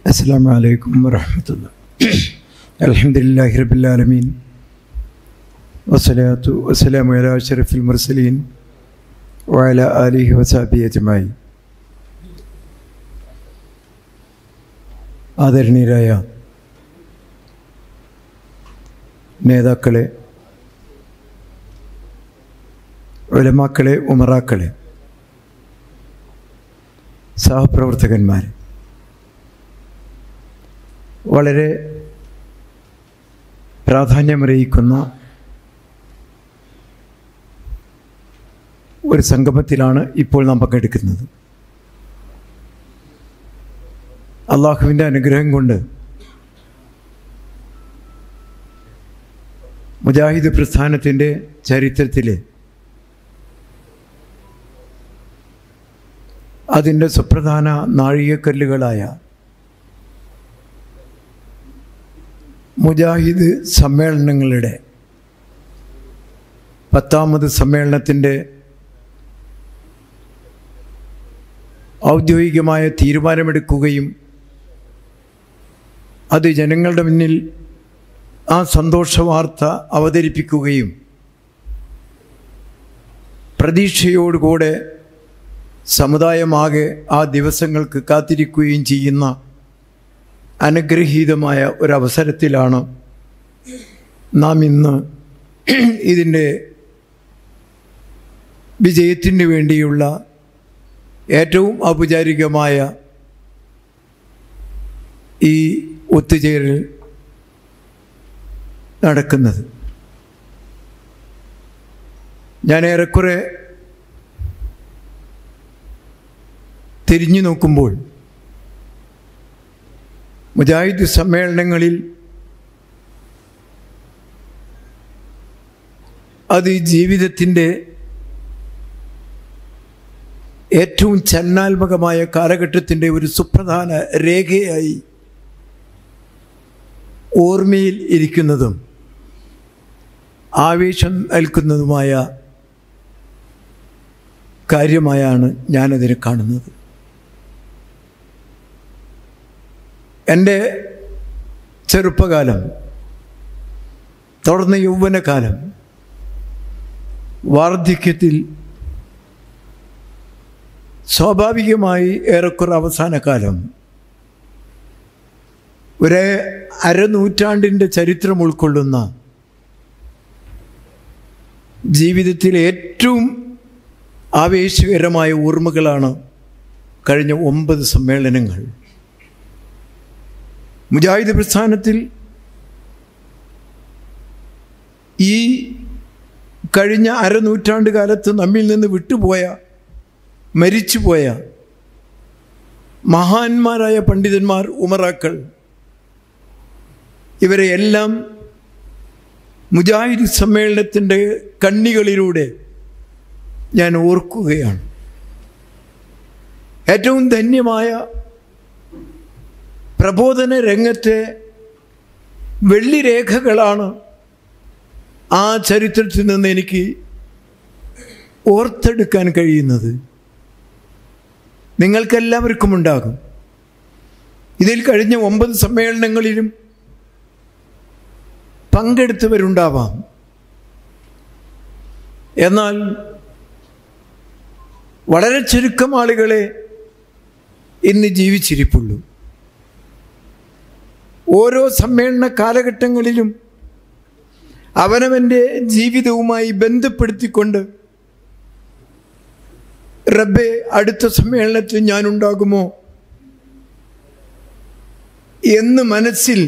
السلام عليكم ورحمة الله الحمد لله رب العالمين والصلاة والسلام على أشرف المرسلين وعلى آله وصحبه أجمعين ആദരണീയരായ നേതാക്കളെ ഉലമാക്കളെ ഉമറാക്കളെ സഹപ്രവർത്തകന്മാരെ വളരെ പ്രാധാന്യമറിയിക്കുന്ന ഒരു സംഗമത്തിലാണ് ഇപ്പോൾ നാം പങ്കെടുക്കുന്നത് അള്ളാഹുവിൻ്റെ അനുഗ്രഹം കൊണ്ട് മുജാഹിദ് പ്രസ്ഥാനത്തിൻ്റെ ചരിത്രത്തിലെ അതിൻ്റെ സുപ്രധാന നാഴികക്കല്ലുകളായ മുജാഹിദ് സമ്മേളനങ്ങളുടെ പത്താമത് സമ്മേളനത്തിൻ്റെ ഔദ്യോഗികമായ തീരുമാനമെടുക്കുകയും അത് ജനങ്ങളുടെ മുന്നിൽ ആ സന്തോഷ വാർത്ത അവതരിപ്പിക്കുകയും പ്രതീക്ഷയോടുകൂടെ സമുദായമാകെ ആ ദിവസങ്ങൾക്ക് കാത്തിരിക്കുകയും ചെയ്യുന്ന അനുഗ്രഹീതമായ ഒരവസരത്തിലാണ് നാം ഇന്ന് ഇതിൻ്റെ വിജയത്തിന് വേണ്ടിയുള്ള ഏറ്റവും ഔപചാരികമായ ഈ ഒത്തുചേരൽ നടക്കുന്നത് ഞാൻ ഏറെക്കുറെ തിരിഞ്ഞു നോക്കുമ്പോൾ മുജാഹിദ് സമ്മേളനങ്ങളിൽ അത് ജീവിതത്തിൻ്റെ ഏറ്റവും ചലനാത്മകമായ കാലഘട്ടത്തിൻ്റെ ഒരു സുപ്രധാന രേഖയായി ഓർമ്മയിൽ ഇരിക്കുന്നതും ആവേശം നൽകുന്നതുമായ കാര്യമായാണ് ഞാനതിനെ കാണുന്നത് എൻ്റെ ചെറുപ്പകാലം തുടർന്ന് യൗവനകാലം വാർദ്ധക്യത്തിൽ സ്വാഭാവികമായി ഏറെക്കുറെ അവസാന കാലം ഒരു അരനൂറ്റാണ്ടിൻ്റെ ചരിത്രം ഉൾക്കൊള്ളുന്ന ജീവിതത്തിലെ ഏറ്റവും ആവേശകരമായ ഓർമ്മകളാണ് കഴിഞ്ഞ ഒമ്പത് സമ്മേളനങ്ങൾ മുജാഹിദ് പ്രസ്ഥാനത്തിൽ ഈ കഴിഞ്ഞ അരനൂറ്റാണ്ട് കാലത്ത് നമ്മിൽ നിന്ന് വിട്ടുപോയ മരിച്ചുപോയ മഹാന്മാരായ പണ്ഡിതന്മാർ ഉമറാക്കൾ ഇവരെ എല്ലാം മുജാഹിദ് സമ്മേളനത്തിൻ്റെ കണ്ണികളിലൂടെ ഞാൻ ഓർക്കുകയാണ് ഏറ്റവും ധന്യമായ പ്രബോധന രംഗത്തെ വെള്ളിരേഖകളാണ് ആ ചരിത്രത്തിൽ നിന്ന് എനിക്ക് ഓർത്തെടുക്കാൻ കഴിയുന്നത് നിങ്ങൾക്കെല്ലാവർക്കും ഉണ്ടാകും ഇതിൽ കഴിഞ്ഞ ഒമ്പത് സമ്മേളനങ്ങളിലും പങ്കെടുത്തവരുണ്ടാവാം എന്നാൽ വളരെ ചുരുക്കം ആളുകളെ ഇന്ന് ജീവിച്ചിരിപ്പുള്ളൂ ഓരോ സമ്മേളന കാലഘട്ടങ്ങളിലും അവനവൻ്റെ ജീവിതവുമായി ബന്ധപ്പെടുത്തിക്കൊണ്ട് റബ്ബെ അടുത്ത സമ്മേളനത്തിൽ ഞാനുണ്ടാകുമോ എന്ന് മനസ്സിൽ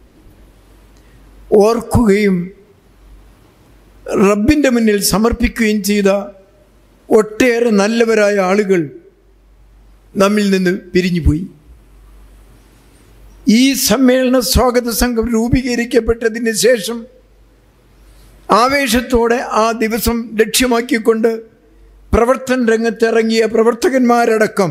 ഓർക്കുകയും റബ്ബിൻ്റെ മുന്നിൽ സമർപ്പിക്കുകയും ചെയ്ത ഒട്ടേറെ നല്ലവരായ ആളുകൾ നമ്മിൽ നിന്ന് പിരിഞ്ഞുപോയി ഈ സമ്മേളന സ്വാഗത സംഘം രൂപീകരിക്കപ്പെട്ടതിന് ശേഷം ആവേശത്തോടെ ആ ദിവസം ലക്ഷ്യമാക്കിക്കൊണ്ട് പ്രവർത്തന രംഗത്തിറങ്ങിയ പ്രവർത്തകന്മാരടക്കം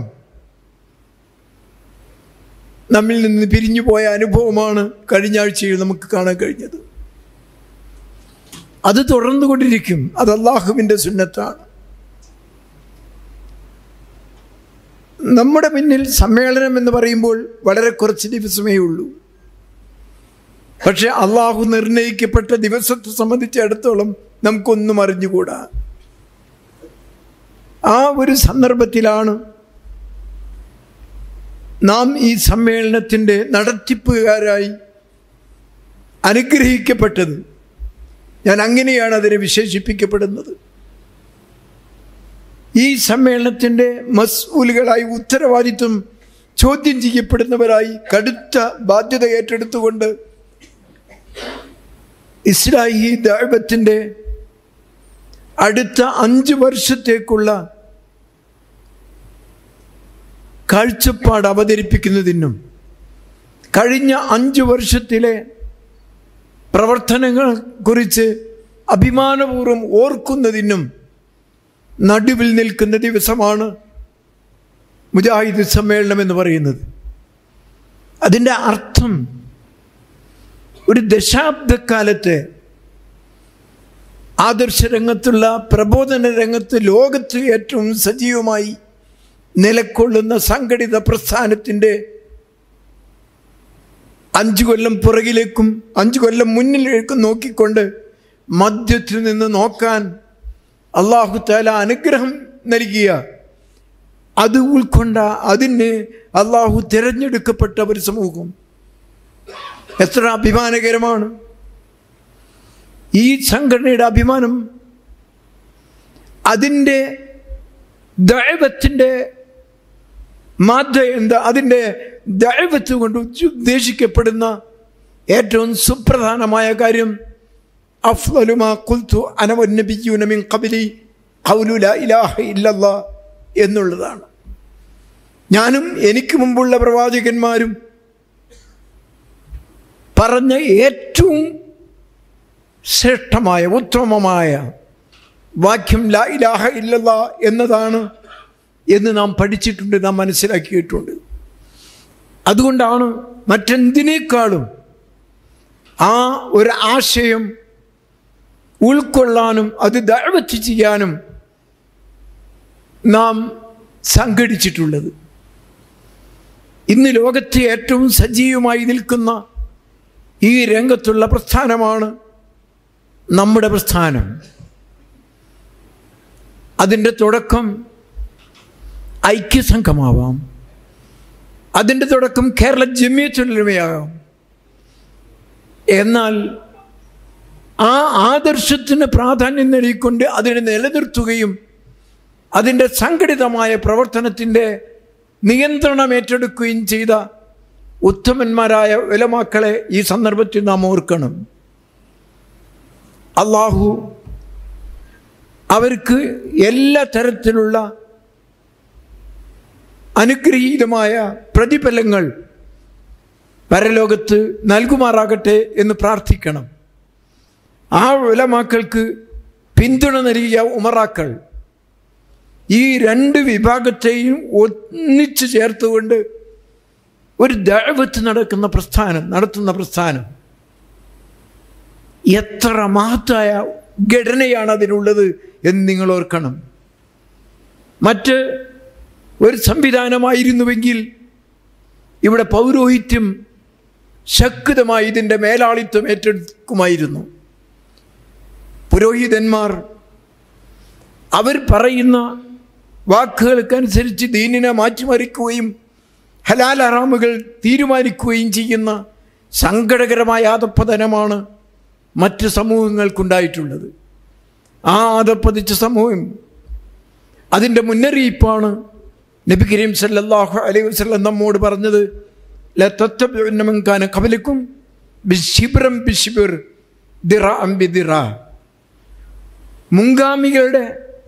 നമ്മിൽ നിന്ന് പിരിഞ്ഞുപോയ അനുഭവമാണ് കഴിഞ്ഞ ആഴ്ചയിൽ നമുക്ക് കാണാൻ കഴിഞ്ഞത് അത് തുടർന്നുകൊണ്ടിരിക്കും അത് അള്ളാഹുവിൻ്റെ സുന്നത്താണ് നമ്മുടെ മുന്നിൽ സമ്മേളനം എന്ന് പറയുമ്പോൾ വളരെ കുറച്ച് ദിവസമേ ഉള്ളൂ പക്ഷെ അള്ളാഹു നിർണയിക്കപ്പെട്ട ദിവസത്തെ സംബന്ധിച്ചിടത്തോളം നമുക്കൊന്നും അറിഞ്ഞുകൂടാ ആ ഒരു സന്ദർഭത്തിലാണ് നാം ഈ സമ്മേളനത്തിൻ്റെ നടത്തിപ്പുകാരായി അനുഗ്രഹിക്കപ്പെട്ടത് ഞാൻ അങ്ങനെയാണ് അതിനെ വിശേഷിപ്പിക്കപ്പെടുന്നത് ഈ സമ്മേളനത്തിൻ്റെ മസ്ഊലുകളായി ഉത്തരവാദിത്വം ചോദ്യം ചെയ്യപ്പെടുന്നവരായി കടുത്ത ബാധ്യത ഏറ്റെടുത്തുകൊണ്ട് ഇസ്ലാഹി ദൈവത്തിൻ്റെ അടുത്ത അഞ്ച് വർഷത്തേക്കുള്ള കാഴ്ചപ്പാട് അവതരിപ്പിക്കുന്നതിനും കഴിഞ്ഞ അഞ്ച് വർഷത്തിലെ പ്രവർത്തനങ്ങളെ കുറിച്ച് അഭിമാനപൂർവ്വം ഓർക്കുന്നതിനും നടുവിൽ നിൽക്കുന്ന ദിവസമാണ് മുജാഹിദ് സമ്മേളനം എന്ന് പറയുന്നത് അതിൻ്റെ അർത്ഥം ഒരു ദശാബ്ദക്കാലത്തെ ആദർശ രംഗത്തുള്ള പ്രബോധന രംഗത്ത് ലോകത്ത് ഏറ്റവും സജീവമായി നിലക്കൊള്ളുന്ന സംഘടിത പ്രസ്ഥാനത്തിൻ്റെ അഞ്ചു കൊല്ലം പുറകിലേക്കും അഞ്ചു കൊല്ലം മുന്നിലേക്കും നോക്കിക്കൊണ്ട് മധ്യത്തിൽ നിന്ന് നോക്കാൻ അള്ളാഹു താല അനുഗ്രഹം നൽകിയ അത് ഉൾക്കൊണ്ട അതിന് അള്ളാഹു തിരഞ്ഞെടുക്കപ്പെട്ട ഒരു സമൂഹം എത്ര അഭിമാനകരമാണ് ഈ സംഘടനയുടെ അഭിമാനം അതിൻ്റെ ദൈവത്തിൻ്റെ മാധ്യ എന്താ അതിൻ്റെ ദൈവത്ത് കൊണ്ട് ഉദ്ദേശിക്കപ്പെടുന്ന ഏറ്റവും സുപ്രധാനമായ കാര്യം അഫ്ലലുമാ കുൽത്തു അനവന്നബിയൂന മിൻ കബലി ഖൗലു ലാ ഇലാഹ ഇല്ലല്ലാ എന്നുള്ളതാണ് ഞാനും എനിക്ക് മുമ്പുള്ള പ്രവാചകന്മാരും പറഞ്ഞ ഏറ്റവും ശ്രേഷ്ഠമായ ഉത്തമമായ വാക്യം ലാ ഇലാഹ ഇല്ലല്ല എന്നതാണ് എന്ന് നാം പഠിച്ചിട്ടുണ്ട് നാം മനസ്സിലാക്കിയിട്ടുണ്ട് അതുകൊണ്ടാണ് മറ്റെന്തിനേക്കാളും ആ ഒരു ആശയം ഉൾക്കൊള്ളാനും അത് ദഴവത്ത് ചെയ്യാനും നാം സംഘടിച്ചിട്ടുള്ളത് ഇന്ന് ലോകത്തെ ഏറ്റവും സജീവമായി നിൽക്കുന്ന ഈ രംഗത്തുള്ള പ്രസ്ഥാനമാണ് നമ്മുടെ പ്രസ്ഥാനം അതിൻ്റെ തുടക്കം ഐക്യസംഘമാവാം അതിൻ്റെ തുടക്കം കേരള ജമ്യത്തുലമയാകാം എന്നാൽ ആ ആദർശത്തിന് പ്രാധാന്യം നൽകിക്കൊണ്ട് അതിനെ നിലനിർത്തുകയും അതിൻ്റെ സംഘടിതമായ പ്രവർത്തനത്തിൻ്റെ നിയന്ത്രണം ഏറ്റെടുക്കുകയും ചെയ്ത ഉത്തമന്മാരായ വിലമാക്കളെ ഈ സന്ദർഭത്തിൽ നാം ഓർക്കണം അള്ളാഹു അവർക്ക് എല്ലാ തരത്തിലുള്ള അനുഗ്രഹീതമായ പ്രതിഫലങ്ങൾ പരലോകത്ത് നൽകുമാറാകട്ടെ എന്ന് പ്രാർത്ഥിക്കണം ആ വിലമാക്കൾക്ക് പിന്തുണ നൽകിയ ഉമറാക്കൾ ഈ രണ്ട് വിഭാഗത്തെയും ഒന്നിച്ചു ചേർത്തുകൊണ്ട് ഒരു ദഴവത്ത് നടക്കുന്ന പ്രസ്ഥാനം നടത്തുന്ന പ്രസ്ഥാനം എത്ര മഹത്തായ ഘടനയാണ് അതിനുള്ളത് എന്ന് നിങ്ങൾ ഓർക്കണം മറ്റ് ഒരു സംവിധാനമായിരുന്നുവെങ്കിൽ ഇവിടെ പൗരോഹിത്യം ശക്തമായി ഇതിൻ്റെ മേലാളിത്വം ഏറ്റെടുക്കുമായിരുന്നു പുരോഹിതന്മാർ അവർ പറയുന്ന വാക്കുകൾക്കനുസരിച്ച് ദീനിനെ മാറ്റിമറിക്കുകയും ഹലാൽ അറാമുകൾ തീരുമാനിക്കുകയും ചെയ്യുന്ന സങ്കടകരമായ ആദപ്പതനമാണ് മറ്റ് സമൂഹങ്ങൾക്കുണ്ടായിട്ടുള്ളത് ആ ആദപ്പതിച്ച സമൂഹം അതിൻ്റെ മുന്നറിയിപ്പാണ് നബി കരീം സല്ലല്ലാഹു അലൈഹി വസല്ലം നമ്മോട് പറഞ്ഞത് ലത്തത്തബിന്നമൻകാന കബലിക്കും ബിശിബ്രം ബിശിബിർ ദിറ അംബിദിറ മുൻഗാമികളുടെ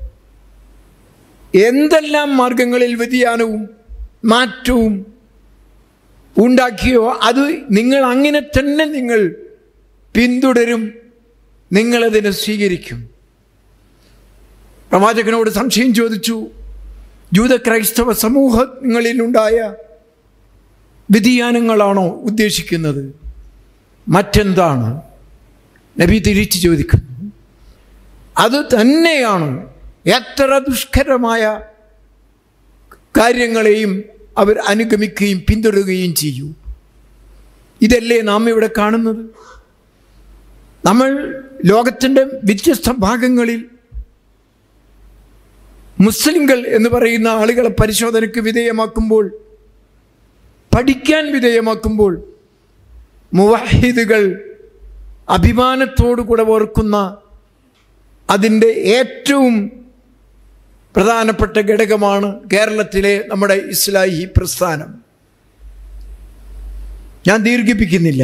എന്തെല്ലാം മാർഗങ്ങളിൽ വ്യതിയാനവും മാറ്റവും ഉണ്ടാക്കിയോ അത് നിങ്ങൾ അങ്ങനെ തന്നെ നിങ്ങൾ പിന്തുടരും നിങ്ങളതിനെ സ്വീകരിക്കും പ്രവാചകനോട് സംശയം ചോദിച്ചു ജൂത ക്രൈസ്തവ സമൂഹങ്ങളിലുണ്ടായ വ്യതിയാനങ്ങളാണോ ഉദ്ദേശിക്കുന്നത് മറ്റെന്താണ് നബി തിരിച്ചു ചോദിക്കുന്നു അത് തന്നെയാണ് എത്ര ദുഷ്കരമായ കാര്യങ്ങളെയും അവർ അനുഗമിക്കുകയും പിന്തുടരുകയും ചെയ്യൂ ഇതല്ലേ നാം ഇവിടെ കാണുന്നത് നമ്മൾ ലോകത്തിൻ്റെ വ്യത്യസ്ത ഭാഗങ്ങളിൽ മുസ്ലിങ്ങൾ എന്ന് പറയുന്ന ആളുകളെ പരിശോധനയ്ക്ക് വിധേയമാക്കുമ്പോൾ പഠിക്കാൻ വിധേയമാക്കുമ്പോൾ മുവഹിദുകൾ അഭിമാനത്തോടു കൂടെ ഓർക്കുന്ന അതിൻ്റെ ഏറ്റവും പ്രധാനപ്പെട്ട ഘടകമാണ് കേരളത്തിലെ നമ്മുടെ ഇസ്ലാഹി പ്രസ്ഥാനം ഞാൻ ദീർഘിപ്പിക്കുന്നില്ല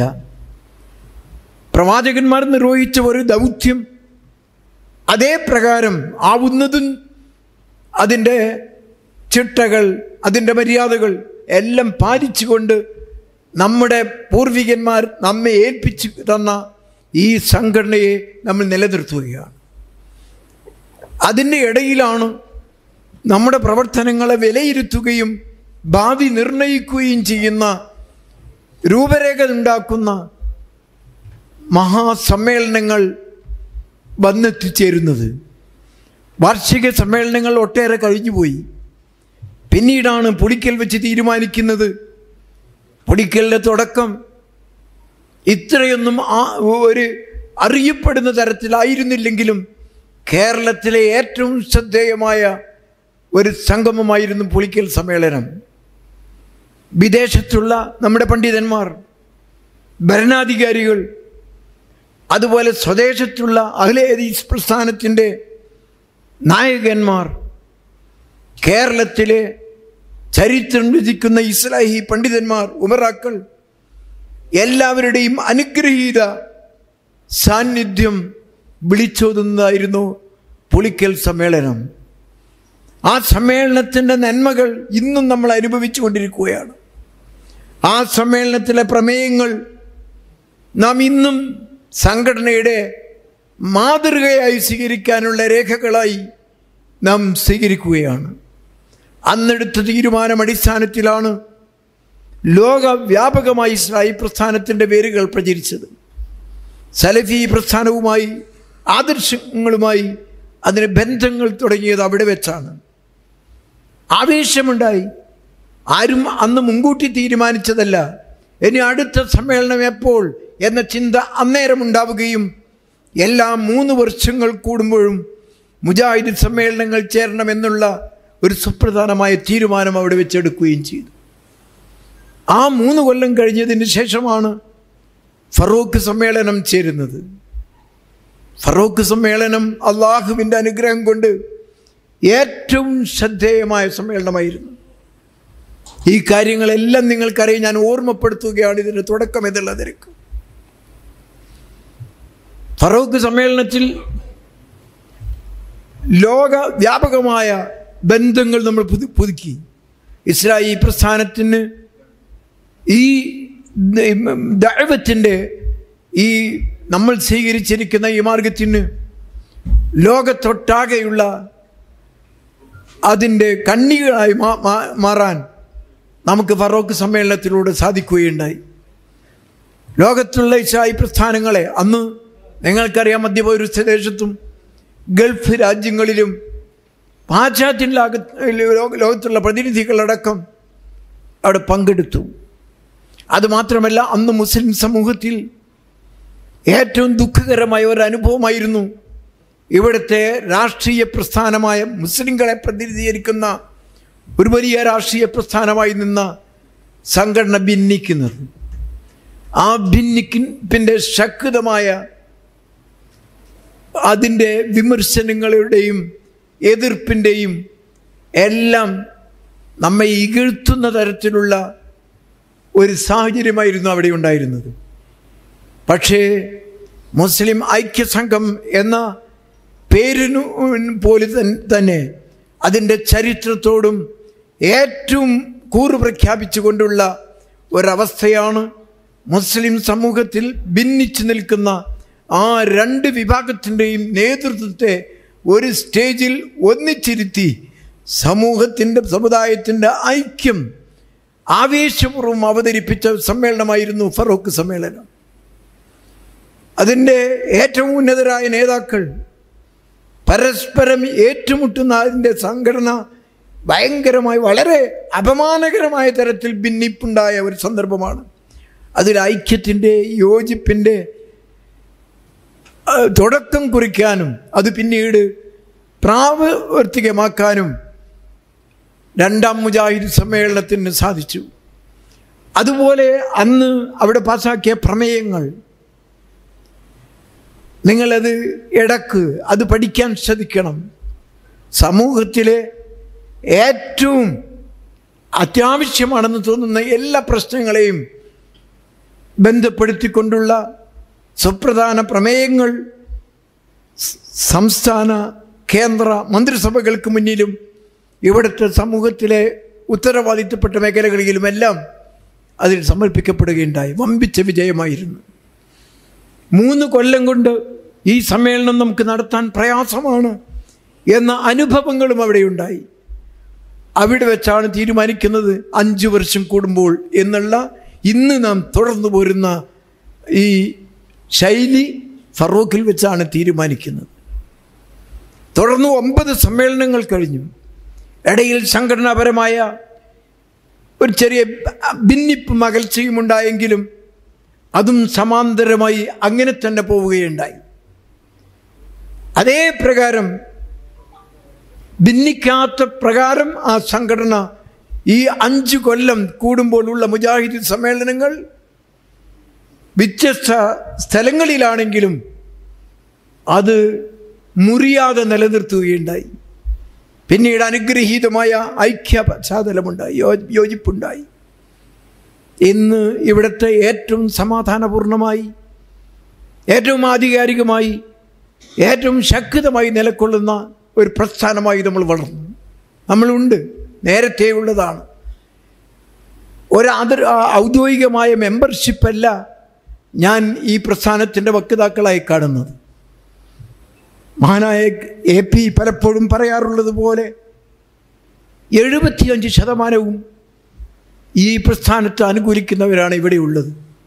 പ്രവാചകന്മാർ നിർവഹിച്ച ഒരു ദൗത്യം അതേ പ്രകാരം ആവുന്നതും അതിൻ്റെ ചിട്ടകൾ അതിൻ്റെ മര്യാദകൾ എല്ലാം പാലിച്ചുകൊണ്ട് നമ്മുടെ പൂർവികന്മാർ നമ്മെ ഏൽപ്പിച്ചു തന്ന ഈ സംഘടനയെ നമ്മൾ നിലനിർത്തുകയാണ് അതിൻ്റെ ഇടയിലാണ് നമ്മുടെ പ്രവർത്തനങ്ങളെ വിലയിരുത്തുകയും ഭാവി നിർണയിക്കുകയും ചെയ്യുന്ന രൂപരേഖ ഉണ്ടാക്കുന്ന മഹാസമ്മേളനങ്ങൾ വന്നെത്തിച്ചേരുന്നത് വാർഷിക സമ്മേളനങ്ങൾ ഒട്ടേറെ കഴിഞ്ഞുപോയി പിന്നീടാണ് പുളിക്കൽ വെച്ച് തീരുമാനിക്കുന്നത് പുളിക്കലിൻ്റെ തുടക്കം ഇത്രയൊന്നും ആ ഒരു അറിയപ്പെടുന്ന തരത്തിലായിരുന്നില്ലെങ്കിലും കേരളത്തിലെ ഏറ്റവും ശ്രദ്ധേയമായ ഒരു സംഗമമായിരുന്നു പുളിക്കൽ സമ്മേളനം വിദേശത്തുള്ള നമ്മുടെ പണ്ഡിതന്മാർ ഭരണാധികാരികൾ അതുപോലെ സ്വദേശത്തുള്ള അഖിലേദീസ് പ്രസ്ഥാനത്തിൻ്റെ നായകന്മാർ കേരളത്തിലെ ചരിത്രം രചിക്കുന്ന ഇസ്ലാഹി പണ്ഡിതന്മാർ ഉമറാക്കൾ എല്ലാവരുടെയും അനുഗ്രഹീത സാന്നിധ്യം വിളിച്ചോതുന്നതായിരുന്നു പുളിക്കൽ സമ്മേളനം ആ സമ്മേളനത്തിൻ്റെ നന്മകൾ ഇന്നും നമ്മൾ അനുഭവിച്ചു കൊണ്ടിരിക്കുകയാണ് ആ സമ്മേളനത്തിലെ പ്രമേയങ്ങൾ നാം ഇന്നും സംഘടനയുടെ മാതൃകയായി സ്വീകരിക്കാനുള്ള രേഖകളായി നാം സ്വീകരിക്കുകയാണ് അന്നെടുത്ത തീരുമാനം അടിസ്ഥാനത്തിലാണ് ലോകവ്യാപകമായി ഇസ്ലായി പ്രസ്ഥാനത്തിൻ്റെ പേരുകൾ പ്രചരിച്ചത് സലഫി പ്രസ്ഥാനവുമായി ആദർശങ്ങളുമായി അതിന് ബന്ധങ്ങൾ തുടങ്ങിയത് അവിടെ വെച്ചാണ് ആവേശമുണ്ടായി ആരും അന്ന് മുൻകൂട്ടി തീരുമാനിച്ചതല്ല ഇനി അടുത്ത സമ്മേളനം എപ്പോൾ എന്ന ചിന്ത അന്നേരം ഉണ്ടാവുകയും എല്ലാ മൂന്ന് വർഷങ്ങൾ കൂടുമ്പോഴും മുജാഹിദ് സമ്മേളനങ്ങൾ ചേരണമെന്നുള്ള ഒരു സുപ്രധാനമായ തീരുമാനം അവിടെ വെച്ചെടുക്കുകയും ചെയ്തു ആ മൂന്ന് കൊല്ലം കഴിഞ്ഞതിന് ശേഷമാണ് ഫറൂഖ് സമ്മേളനം ചേരുന്നത് ഫറൂഖ് സമ്മേളനം അള്ളാഹുവിൻ്റെ അനുഗ്രഹം കൊണ്ട് ഏറ്റവും ശ്രദ്ധേയമായ സമ്മേളനമായിരുന്നു ഈ കാര്യങ്ങളെല്ലാം നിങ്ങൾക്കറിയാം ഞാൻ ഓർമ്മപ്പെടുത്തുകയാണ് ഇതിൻ്റെ തുടക്കം എന്നുള്ള നിരക്ക് ഫറൂഖ് സമ്മേളനത്തിൽ ലോക വ്യാപകമായ ബന്ധങ്ങൾ നമ്മൾ പുതു പുതുക്കി ഇസ്രായേൽ പ്രസ്ഥാനത്തിന് ഈ ദൈവത്തിൻ്റെ ഈ നമ്മൾ സ്വീകരിച്ചിരിക്കുന്ന ഈ മാർഗത്തിന് ലോകത്തൊട്ടാകെയുള്ള അതിൻ്റെ കണ്ണികളായി മാറാൻ നമുക്ക് ഫറോക്ക് സമ്മേളനത്തിലൂടെ സാധിക്കുകയുണ്ടായി ലോകത്തുള്ള ഇസ്രായി പ്രസ്ഥാനങ്ങളെ അന്ന് നിങ്ങൾക്കറിയാം മധ്യപൗരസ്ത്യ ദേശത്തും ഗൾഫ് രാജ്യങ്ങളിലും പാശ്ചാത്യ ലോകത്തുള്ള പ്രതിനിധികളടക്കം അവിടെ പങ്കെടുത്തു അതുമാത്രമല്ല അന്ന് മുസ്ലിം സമൂഹത്തിൽ ഏറ്റവും ദുഃഖകരമായ ഒരു അനുഭവമായിരുന്നു ഇവിടുത്തെ രാഷ്ട്രീയ പ്രസ്ഥാനമായ മുസ്ലിങ്ങളെ പ്രതിനിധീകരിക്കുന്ന ഒരു വലിയ രാഷ്ട്രീയ പ്രസ്ഥാനമായി നിന്ന സംഘടന ഭിന്നിക്കുന്നത് ആ ഭിന്നിപ്പിൻ്റെ ശക്തമായ അതിൻ്റെ വിമർശനങ്ങളുടെയും എതിർപ്പിൻ്റെയും എല്ലാം നമ്മെ ഇകഴ്ത്തുന്ന തരത്തിലുള്ള ഒരു സാഹചര്യമായിരുന്നു അവിടെ ഉണ്ടായിരുന്നത് പക്ഷേ മുസ്ലിം ഐക്യസംഘം എന്ന പേരിനു പോലെ തന്നെ അതിൻ്റെ ചരിത്രത്തോടും ഏറ്റവും കൂറു പ്രഖ്യാപിച്ചുകൊണ്ടുള്ള ഒരവസ്ഥയാണ് മുസ്ലിം സമൂഹത്തിൽ ഭിന്നിച്ചു നിൽക്കുന്ന ആ രണ്ട് വിഭാഗത്തിൻ്റെയും നേതൃത്വത്തെ ഒരു സ്റ്റേജിൽ ഒന്നിച്ചിരുത്തി സമൂഹത്തിൻ്റെ സമുദായത്തിൻ്റെ ഐക്യം ആവേശപൂർവ്വം അവതരിപ്പിച്ച സമ്മേളനമായിരുന്നു ഫറൂഖ് സമ്മേളനം അതിൻ്റെ ഏറ്റവും ഉന്നതരായ നേതാക്കൾ പരസ്പരം ഏറ്റുമുട്ടുന്ന അതിൻ്റെ സംഘടന ഭയങ്കരമായി വളരെ അപമാനകരമായ തരത്തിൽ ഭിന്നിപ്പുണ്ടായ ഒരു സന്ദർഭമാണ് അതിൽ ഐക്യത്തിൻ്റെ യോജിപ്പിൻ്റെ ആ, തുടക്കം കുറിക്കാനും അത് പിന്നീട് പ്രാവർത്തികമാക്കാനും രണ്ടാം മുജാഹിദ് സമ്മേളനത്തിന് സാധിച്ചു അതുപോലെ അന്ന് അവിടെ പാസാക്കിയ പ്രമേയങ്ങൾ നിങ്ങളത് ഇടക്ക് അത് പഠിക്കാൻ ശ്രദ്ധിക്കണം സമൂഹത്തിലെ ഏറ്റവും അത്യാവശ്യമാണെന്ന് തോന്നുന്ന എല്ലാ പ്രശ്നങ്ങളെയും ബന്ധപ്പെടുത്തിക്കൊണ്ടുള്ള സുപ്രധാന പ്രമേയങ്ങൾ സ് സംസ്ഥാന കേന്ദ്ര മന്ത്രിസഭകൾക്ക് മുന്നിലും ഇവിടുത്തെ സമൂഹത്തിലെ ഉത്തരവാദിത്തപ്പെട്ട മേഖലകളിലുമെല്ലാം അതിൽ സമർപ്പിക്കപ്പെടുകയുണ്ടായി വമ്പിച്ച വിജയമായിരുന്നു മൂന്ന് കൊല്ലം കൊണ്ട് ഈ സമ്മേളനം നമുക്ക് നടത്താൻ പ്രയാസമാണ് എന്ന അനുഭവങ്ങളും അവിടെയുണ്ടായി അവിടെ വെച്ചാണ് തീരുമാനിക്കുന്നത് അഞ്ച് വർഷം കൂടുമ്പോൾ എന്നുള്ള ഇന്ന് നാം തുടർന്നു പോരുന്ന ഈ ശൈലി ഫറൂഖിൽ വെച്ചാണ് തീരുമാനിക്കുന്നത് തുടർന്ന് ഒമ്പത് സമ്മേളനങ്ങൾ കഴിഞ്ഞു ഇടയിൽ സംഘടനാപരമായ ഒരു ചെറിയ ഭിന്നിപ്പും അകൽച്ചയും ഉണ്ടായെങ്കിലും അതും സമാന്തരമായി അങ്ങനെ തന്നെ പോവുകയുണ്ടായി അതേ പ്രകാരം ഭിന്നിക്കാത്ത പ്രകാരം ആ സംഘടന ഈ അഞ്ച് കൊല്ലം കൂടുമ്പോഴുള്ള മുജാഹിദ് സമ്മേളനങ്ങൾ വ്യത്യസ്ത സ്ഥലങ്ങളിലാണെങ്കിലും അത് മുറിയാതെ നിലനിർത്തുകയുണ്ടായി പിന്നീട് അനുഗ്രഹീതമായ ഐക്യ പശ്ചാത്തലമുണ്ടായി യോ- യോജിപ്പുണ്ടായി ഇന്ന് ഇവിടുത്തെ ഏറ്റവും സമാധാനപൂർണമായി ഏറ്റവും ആധികാരികമായി ഏറ്റവും ശക്തമായി നിലകൊള്ളുന്ന ഒരു പ്രസ്ഥാനമായി നമ്മൾ വളർന്നു നമ്മളുണ്ട് നേരത്തെ ഉള്ളതാണ് ഒരു ആദർ ആ- ഔദ്യോഗികമായ മെമ്പർഷിപ്പല്ല ഞാൻ ഈ പ്രസ്ഥാനത്തിൻ്റെ വക്താക്കളായി കാണുന്നത് മഹാനായ എ പി പലപ്പോഴും പറയാറുള്ളത് പോലെ എഴുപത്തിയഞ്ച് ശതമാനവും ഈ പ്രസ്ഥാനത്തെ അനുകൂലിക്കുന്നവരാണ് ഇവിടെ ഉള്ളത്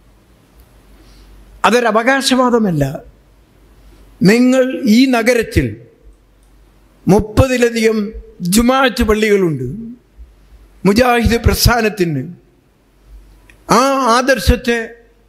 അതൊരു അവകാശവാദമല്ല നിങ്ങൾ ഈ നഗരത്തിൽ മുപ്പതിലധികം ജുമാഅത്ത് പള്ളികളുണ്ട് മുജാഹിദ് പ്രസ്ഥാനത്തിന് ആ ആദർശത്തെ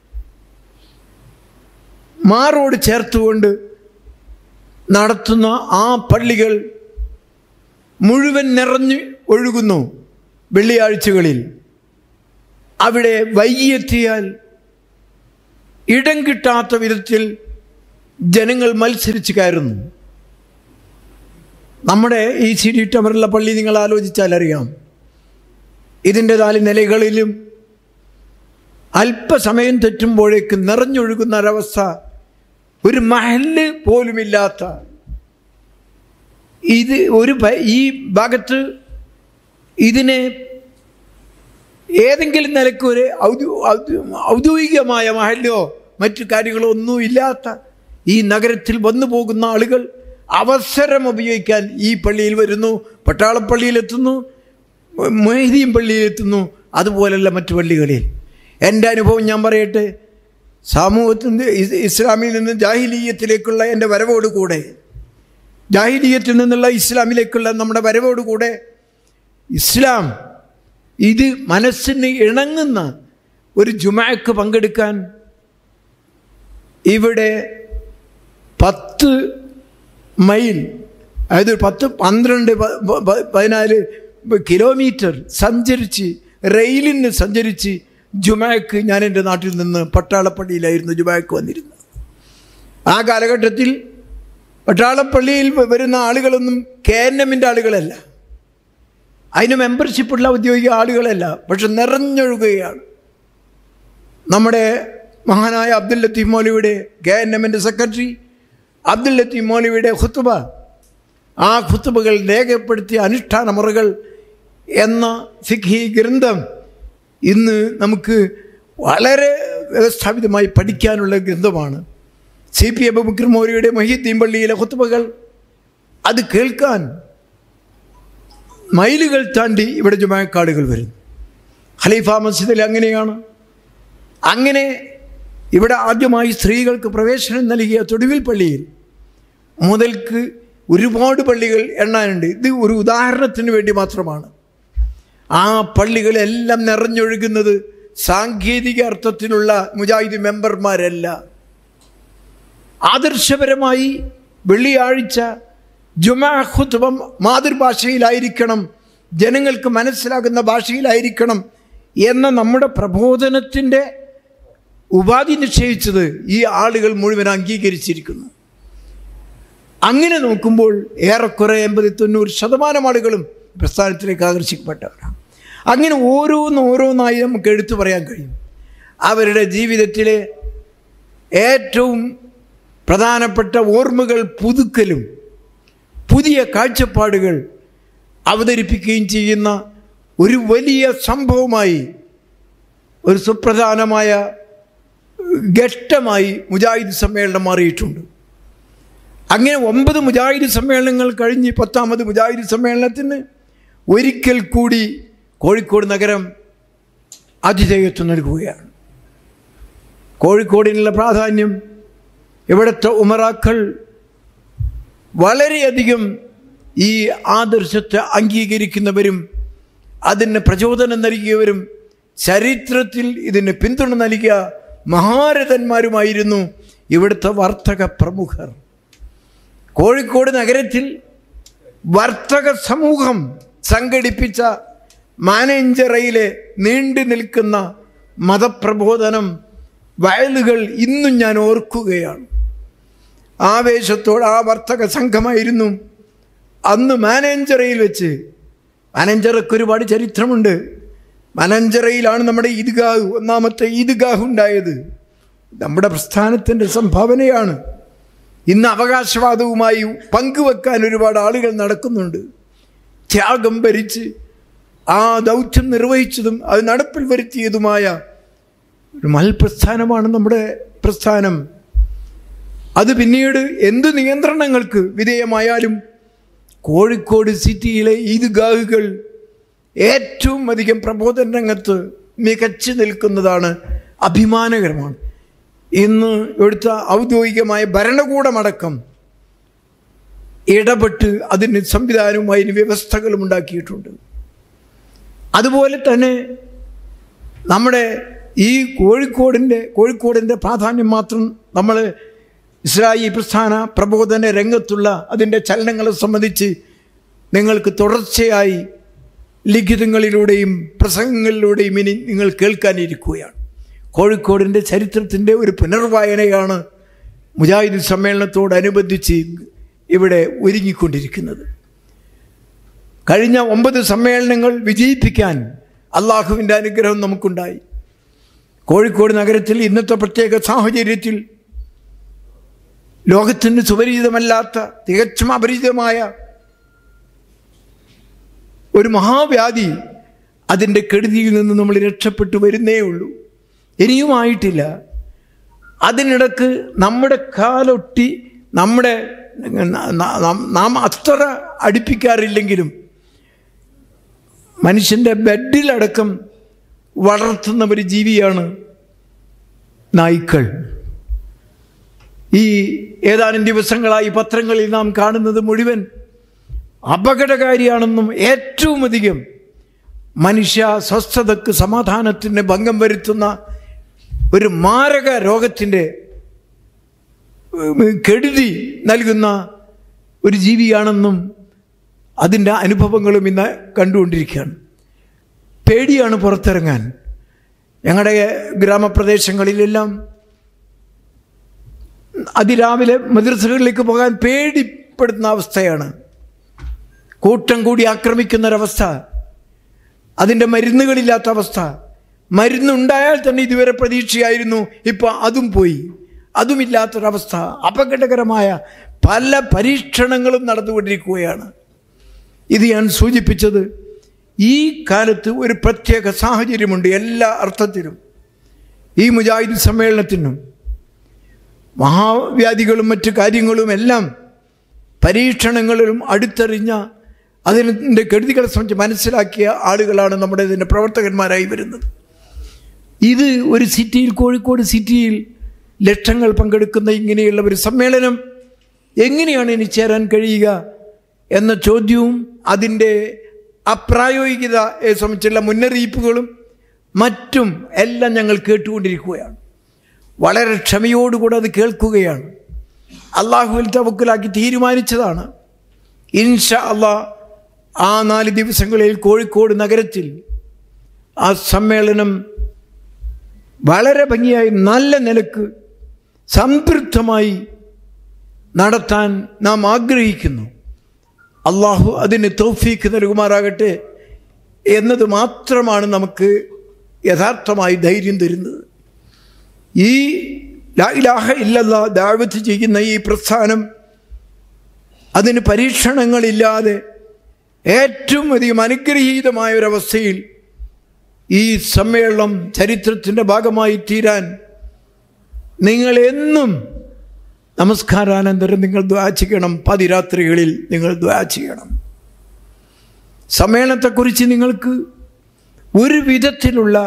മാറോട് ചേർത്തുകൊണ്ട് നടത്തുന്ന ആ പള്ളികൾ മുഴുവൻ നിറഞ്ഞു ഒഴുകുന്നു വെള്ളിയാഴ്ചകളിൽ അവിടെ വൈകിയെത്തിയാൽ ഇടം കിട്ടാത്ത വിധത്തിൽ ജനങ്ങൾ മത്സരിച്ച് കയറുന്നു നമ്മുടെ ഈ സി ഡി ടവറുള്ള പള്ളി നിങ്ങൾ ആലോചിച്ചാൽ അറിയാം ഇതിൻ്റെ നാല് നിലകളിലും അല്പസമയം തെറ്റുമ്പോഴേക്ക് നിറഞ്ഞൊഴുകുന്ന ഒരവസ്ഥ ഒരു മഹല് പോലുമില്ലാത്ത ഇത് ഒരു ഭ- ഈ ഭാഗത്ത് ഇതിനെ ഏതെങ്കിലും നിലയ്ക്ക് ഒരു ഔദ്യോ ഔദ്യോ- ഔദ്യോഗികമായ മഹല്ലോ മറ്റു കാര്യങ്ങളോ ഒന്നും ഇല്ലാത്ത ഈ നഗരത്തിൽ വന്നു പോകുന്ന ആളുകൾ അവസരം ഉപയോഗിക്കാൻ ഈ പള്ളിയിൽ വരുന്നു പട്ടാളപ്പള്ളിയിലെത്തുന്നു മൊഹീദീൻ പള്ളിയിലെത്തുന്നു അതുപോലെയുള്ള മറ്റു പള്ളികളിൽ എൻ്റെ അനുഭവം ഞാൻ പറയട്ടെ സമൂഹത്തിൽ ഇസ് ഇസ്ലാമിൽ നിന്ന് ജാഹിലീയത്തിലേക്കുള്ള എൻ്റെ വരവോട് കൂടെ ജാഹിലീയത്തിൽ നിന്നുള്ള ഇസ്ലാമിലേക്കുള്ള നമ്മുടെ വരവോട് കൂടെ ഇസ്ലാം ഇത് മനസ്സിന് ഇണങ്ങുന്ന ഒരു ജുമാക്ക് പങ്കെടുക്കാൻ ഇവിടെ പത്ത് മൈൽ അതായത് പത്ത് പന്ത്രണ്ട് പ- പ- പ- പതിനാല് കിലോമീറ്റർ സഞ്ചരിച്ച് റെയിലിന് സഞ്ചരിച്ച് ജുമാക്ക് ഞാൻ എൻ്റെ നാട്ടിൽ നിന്ന് പട്ടാളപ്പള്ളിയിലായിരുന്നു ജുമാക്ക് വന്നിരുന്നത് ആ കാലഘട്ടത്തിൽ പട്ടാളപ്പള്ളിയിൽ വ- വരുന്ന ആളുകളൊന്നും കെ എൻ എമ്മിൻ്റെ ആളുകളല്ല അതിന് മെമ്പർഷിപ്പുള്ള ഔദ്യോഗിക ആളുകളല്ല പക്ഷെ നിറഞ്ഞൊഴുകുകയാണ് നമ്മുടെ മഹാനായ അബ്ദുൽ ലത്തീഫ് മൗലവിയുടെ കെ എൻ എമ്മിൻ്റെ സെക്രട്ടറി അബ്ദുൽ ലത്തീഫ് മൗലവിയുടെ ഖുത്തുബ ആ ഖുത്തുബകൾ രേഖപ്പെടുത്തിയ അനുഷ്ഠാന മുറകൾ എന്ന സിഖി ഗ്രന്ഥം ഇന്ന് നമുക്ക് വളരെ വ്യവസ്ഥാപിതമായി പഠിക്കാനുള്ള ഗ്രന്ഥമാണ് സി പി അബുബക്കർ മൗര്യയുടെ മൊഹീദ്ദീൻ പള്ളിയിലെ ഖുത്തുബകൾ അത് കേൾക്കാൻ മൈലുകൾ താണ്ടി ഇവിടെ ജുമാക്കാടുകൾ വരുന്നു ഖലീഫ മസ്ജിദിൽ അങ്ങനെയാണ് അങ്ങനെ ഇവിടെ ആദ്യമായി സ്ത്രീകൾക്ക് പ്രവേശനം നൽകിയ തൊടുവിൽ പള്ളിയിൽ മുതൽക്ക് ഒരുപാട് പള്ളികൾ എണ്ണാനുണ്ട് ഇത് ഒരു ഉദാഹരണത്തിന് വേണ്ടി മാത്രമാണ് ആ പള്ളികളെല്ലാം നിറഞ്ഞൊഴുകുന്നത് സാങ്കേതിക അർത്ഥത്തിലുള്ള മുജാഹിദ് മെമ്പർമാരല്ല ആദർശപരമായി വെള്ളിയാഴ്ച ജുമാഹുത്വം മാതൃഭാഷയിലായിരിക്കണം ജനങ്ങൾക്ക് മനസ്സിലാകുന്ന ഭാഷയിലായിരിക്കണം എന്ന നമ്മുടെ പ്രബോധനത്തിൻ്റെ ഉപാധി നിശ്ചയിച്ചത് ഈ ആളുകൾ മുഴുവൻ അംഗീകരിച്ചിരിക്കുന്നു അങ്ങനെ നോക്കുമ്പോൾ ഏറെക്കുറെ എൺപത് തൊണ്ണൂറ് ശതമാനം ആളുകളും പ്രസ്ഥാനത്തിലേക്ക് ആകർഷിക്കപ്പെട്ടവരാണ് അങ്ങനെ ഓരോന്ന് ഓരോന്നായി നമുക്ക് എടുത്തു പറയാൻ കഴിയും അവരുടെ ജീവിതത്തിലെ ഏറ്റവും പ്രധാനപ്പെട്ട ഓർമ്മകൾ പുതുക്കലും പുതിയ കാഴ്ചപ്പാടുകൾ അവതരിപ്പിക്കുകയും ചെയ്യുന്ന ഒരു വലിയ സംഭവമായി ഒരു സുപ്രധാനമായ ഘട്ടമായി മുജാഹിദ് സമ്മേളനം മാറിയിട്ടുണ്ട് അങ്ങനെ ഒമ്പത് മുജാഹിദ് സമ്മേളനങ്ങൾ കഴിഞ്ഞ് പത്താമത് മുജാഹിദ് സമ്മേളനത്തിന് ഒരിക്കൽ കൂടി കോഴിക്കോട് നഗരം ആതിഥേയത്വം നൽകുകയാണ് കോഴിക്കോടിനുള്ള പ്രാധാന്യം ഇവിടുത്തെ ഉമറാക്കൾ വളരെയധികം ഈ ആദർശത്തെ അംഗീകരിക്കുന്നവരും അതിന് പ്രചോദനം നൽകിയവരും ചരിത്രത്തിൽ ഇതിന് പിന്തുണ നൽകിയ മഹാരഥന്മാരുമായിരുന്നു ഇവിടുത്തെ വർത്തക പ്രമുഖർ കോഴിക്കോട് നഗരത്തിൽ വർത്തക സമൂഹം സംഘടിപ്പിച്ച മാനേഞ്ചറയിലെ നീണ്ടു നിൽക്കുന്ന മതപ്രബോധനം വയലുകൾ ഇന്നും ഞാൻ ഓർക്കുകയാണ് ആവേശത്തോടെ ആ വർത്തക സംഘമായിരുന്നു അന്ന് മാനേഞ്ചറയിൽ വെച്ച് മാനേഞ്ചറയ്ക്ക് ഒരുപാട് ചരിത്രമുണ്ട് മാനേഞ്ചറയിലാണ് നമ്മുടെ ഈദ്ഗാഹ് ഒന്നാമത്തെ ഈദ്ഗാഹ് ഉണ്ടായത് നമ്മുടെ പ്രസ്ഥാനത്തിൻ്റെ സംഭാവനയാണ് ഇന്ന് അവകാശവാദവുമായി പങ്കുവെക്കാൻ ഒരുപാട് ആളുകൾ നടക്കുന്നുണ്ട് ത്യാഗം ഭരിച്ച് ആ ദൗത്യം നിർവഹിച്ചതും അത് നടപ്പിൽ വരുത്തിയതുമായ ഒരു മൽപ്രസ്ഥാനമാണ് നമ്മുടെ പ്രസ്ഥാനം അത് പിന്നീട് എന്ത് നിയന്ത്രണങ്ങൾക്ക് വിധേയമായാലും കോഴിക്കോട് സിറ്റിയിലെ ഈദ്ഗാഹുകൾ ഏറ്റവും അധികം പ്രബോധന രംഗത്ത് മികച്ചു നിൽക്കുന്നതാണ് അഭിമാനകരമാണ് ഇന്ന് ഇവിടുത്തെ ഔദ്യോഗികമായ ഭരണകൂടമടക്കം ഇടപെട്ട് അതിന് സംവിധാനവും അതിന് വ്യവസ്ഥകളും ഉണ്ടാക്കിയിട്ടുണ്ട് അതുപോലെ തന്നെ നമ്മുടെ ഈ കോഴിക്കോടിൻ്റെ കോഴിക്കോടിൻ്റെ പ്രാധാന്യം മാത്രം നമ്മൾ ഇസ്രായേൽ പ്രസ്ഥാന പ്രബോധന രംഗത്തുള്ള അതിൻ്റെ ചലനങ്ങളെ സംബന്ധിച്ച് നിങ്ങൾക്ക് തുടർച്ചയായി ലിഖിതങ്ങളിലൂടെയും പ്രസംഗങ്ങളിലൂടെയും ഇനി നിങ്ങൾ കേൾക്കാനിരിക്കുകയാണ് കോഴിക്കോടിൻ്റെ ചരിത്രത്തിൻ്റെ ഒരു പുനർവായനയാണ് മുജാഹിദ് സമ്മേളനത്തോടനുബന്ധിച്ച് ഇവിടെ ഒരുങ്ങിക്കൊണ്ടിരിക്കുന്നത് കഴിഞ്ഞ ഒമ്പത് സമ്മേളനങ്ങൾ വിജയിപ്പിക്കാൻ അള്ളാഹുവിൻ്റെ അനുഗ്രഹം നമുക്കുണ്ടായി കോഴിക്കോട് നഗരത്തിൽ ഇന്നത്തെ പ്രത്യേക സാഹചര്യത്തിൽ ലോകത്തിന് സുപരിചിതമല്ലാത്ത തികച്ചും അപരിചിതമായ ഒരു മഹാവ്യാധി അതിൻ്റെ കെടുതിയിൽ നിന്ന് നമ്മൾ രക്ഷപ്പെട്ടു വരുന്നേ ഉള്ളൂ ഇനിയുമായിട്ടില്ല അതിനിടക്ക് നമ്മുടെ കാലൊട്ടി നമ്മുടെ നാം അത്ര അടുപ്പിക്കാറില്ലെങ്കിലും മനുഷ്യൻ്റെ ബെഡിലടക്കം വളർത്തുന്ന ഒരു ജീവിയാണ് നായ്ക്കൾ ഈ ഏതാനും ദിവസങ്ങളായി പത്രങ്ങളിൽ നാം കാണുന്നത് മുഴുവൻ അപകടകാരിയാണെന്നും ഏറ്റവും അധികം മനുഷ്യ സ്വസ്ഥതക്ക് സമാധാനത്തിന് ഭംഗം വരുത്തുന്ന ഒരു മാരക രോഗത്തിൻ്റെ കെടുതി നൽകുന്ന ഒരു ജീവിയാണെന്നും അതിൻ്റെ അനുഭവങ്ങളും ഇന്ന് കണ്ടുകൊണ്ടിരിക്കുകയാണ് പേടിയാണ് പുറത്തിറങ്ങാൻ ഞങ്ങളുടെ ഗ്രാമപ്രദേശങ്ങളിലെല്ലാം അതിരാവിലെ മദ്രസകളിലേക്ക് പോകാൻ പേടിപ്പെടുന്ന അവസ്ഥയാണ് കൂട്ടം കൂടി ആക്രമിക്കുന്നൊരവസ്ഥ അതിൻ്റെ മരുന്നുകളില്ലാത്ത അവസ്ഥ മരുന്നുണ്ടായാൽ തന്നെ ഇതുവരെ പ്രതീക്ഷയായിരുന്നു ഇപ്പോൾ അതും പോയി അതുമില്ലാത്തൊരവസ്ഥ അപകടകരമായ പല പരീക്ഷണങ്ങളും നടന്നുകൊണ്ടിരിക്കുകയാണ് ഇത് ഞാൻ സൂചിപ്പിച്ചത് ഈ കാലത്ത് ഒരു പ്രത്യേക സാഹചര്യമുണ്ട് എല്ലാ അർത്ഥത്തിലും ഈ മുജാഹിദ് സമ്മേളനത്തിനും മഹാവ്യാധികളും മറ്റു കാര്യങ്ങളും എല്ലാം പരീക്ഷണങ്ങളിലും അടുത്തെറിഞ്ഞ അതിൻ്റെ കെടുതികളെ സംബന്ധിച്ച് മനസ്സിലാക്കിയ ആളുകളാണ് നമ്മുടെ ഇതിൻ്റെ പ്രവർത്തകന്മാരായി വരുന്നത് ഇത് ഒരു സിറ്റിയിൽ കോഴിക്കോട് സിറ്റിയിൽ ലക്ഷങ്ങൾ പങ്കെടുക്കുന്ന ഇങ്ങനെയുള്ള ഒരു സമ്മേളനം എങ്ങനെയാണ് ഇനി ചേരാൻ കഴിയുക എന്ന ചോദ്യവും അതിൻ്റെ അപ്രായോഗികതയെ സംബന്ധിച്ചുള്ള മുന്നറിയിപ്പുകളും മറ്റും എല്ലാം ഞങ്ങൾ കേട്ടുകൊണ്ടിരിക്കുകയാണ് വളരെ ക്ഷമയോടുകൂടെ അത് കേൾക്കുകയാണ് അള്ളാഹുവിൽ തവക്കലാക്കി തീരുമാനിച്ചതാണ് ഇൻഷ അള്ളാ ആ നാല് ദിവസങ്ങളിൽ കോഴിക്കോട് നഗരത്തിൽ ആ സമ്മേളനം വളരെ ഭംഗിയായി നല്ല നിലക്ക് സംതൃപ്തമായി നടത്താൻ നാം ആഗ്രഹിക്കുന്നു അള്ളാഹു അതിന് തൗഫീക്ക് നൽകുമാറാകട്ടെ എന്നത് മാത്രമാണ് നമുക്ക് യഥാർത്ഥമായി ധൈര്യം തരുന്നത് ഈ ലാ ഇലാഹ ഇല്ലല്ല ദാവത്ത് ചെയ്യുന്ന ഈ പ്രസ്ഥാനം അതിന് പരീക്ഷണങ്ങളില്ലാതെ ഏറ്റവും അധികം അനുഗ്രഹീതമായ ഒരവസ്ഥയിൽ ഈ സമ്മേളനം ചരിത്രത്തിൻ്റെ ഭാഗമായി തീരാൻ നിങ്ങൾ എന്നും നമസ്കാരാനന്തരം നിങ്ങൾ ദ്വാ ചെയ്യണം പതിരാത്രികളിൽ നിങ്ങൾ ദ്വാ ചെയ്യണം സമ്മേളനത്തെക്കുറിച്ച് നിങ്ങൾക്ക് ഒരു വിധത്തിലുള്ള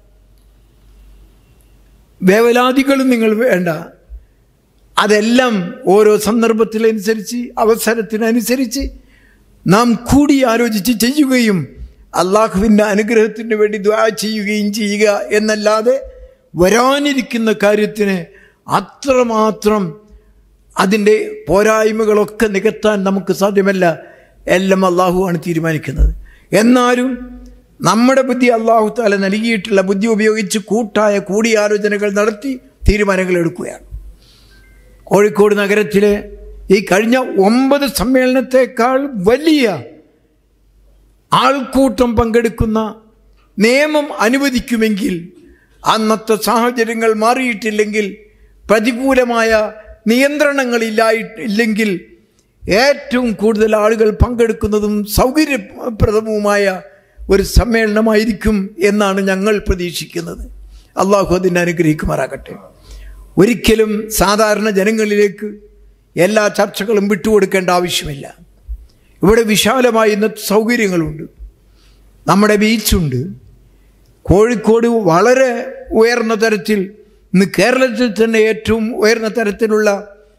വേവലാതികളും നിങ്ങൾ വേണ്ട അതെല്ലാം ഓരോ സന്ദർഭത്തിനനുസരിച്ച് അവസരത്തിനനുസരിച്ച് നാം കൂടി ആലോചിച്ച് ചെയ്യുകയും അള്ളാഹുവിൻ്റെ അനുഗ്രഹത്തിന് വേണ്ടി ദ്വാ ചെയ്യുകയും ചെയ്യുക എന്നല്ലാതെ വരാനിരിക്കുന്ന കാര്യത്തിന് അത്രമാത്രം അതിൻ്റെ പോരായ്മകളൊക്കെ നികത്താൻ നമുക്ക് സാധ്യമല്ല എല്ലാം അള്ളാഹുവാണ് തീരുമാനിക്കുന്നത് എന്നാലും നമ്മുടെ ബുദ്ധി അള്ളാഹു താല നൽകിയിട്ടുള്ള ബുദ്ധി ഉപയോഗിച്ച് കൂട്ടായ കൂടിയാലോചനകൾ നടത്തി തീരുമാനങ്ങൾ എടുക്കുകയാണ് കോഴിക്കോട് നഗരത്തിലെ ഈ കഴിഞ്ഞ ഒമ്പത് സമ്മേളനത്തെക്കാൾ വലിയ ആൾക്കൂട്ടം പങ്കെടുക്കുന്ന നിയമം അനുവദിക്കുമെങ്കിൽ അന്നത്തെ സാഹചര്യങ്ങൾ മാറിയിട്ടില്ലെങ്കിൽ പ്രതികൂലമായ നിയന്ത്രണങ്ങളില്ലായി ഇല്ലെങ്കിൽ ഏറ്റവും കൂടുതൽ ആളുകൾ പങ്കെടുക്കുന്നതും സൗകര്യപ്രദവുമായ ഒരു സമ്മേളനമായിരിക്കും എന്നാണ് ഞങ്ങൾ പ്രതീക്ഷിക്കുന്നത് അള്ളാഹു അതിനെ അനുഗ്രഹിക്കുമാറാകട്ടെ ഒരിക്കലും സാധാരണ ജനങ്ങളിലേക്ക് എല്ലാ ചർച്ചകളും വിട്ടുകൊടുക്കേണ്ട ആവശ്യമില്ല ഇവിടെ വിശാലമായ ഇന്നത്തെ സൗകര്യങ്ങളുണ്ട് നമ്മുടെ ബീച്ചുണ്ട് കോഴിക്കോട് വളരെ ഉയർന്ന തരത്തിൽ ഇന്ന് കേരളത്തിൽ തന്നെ ഏറ്റവും ഉയർന്ന തരത്തിലുള്ള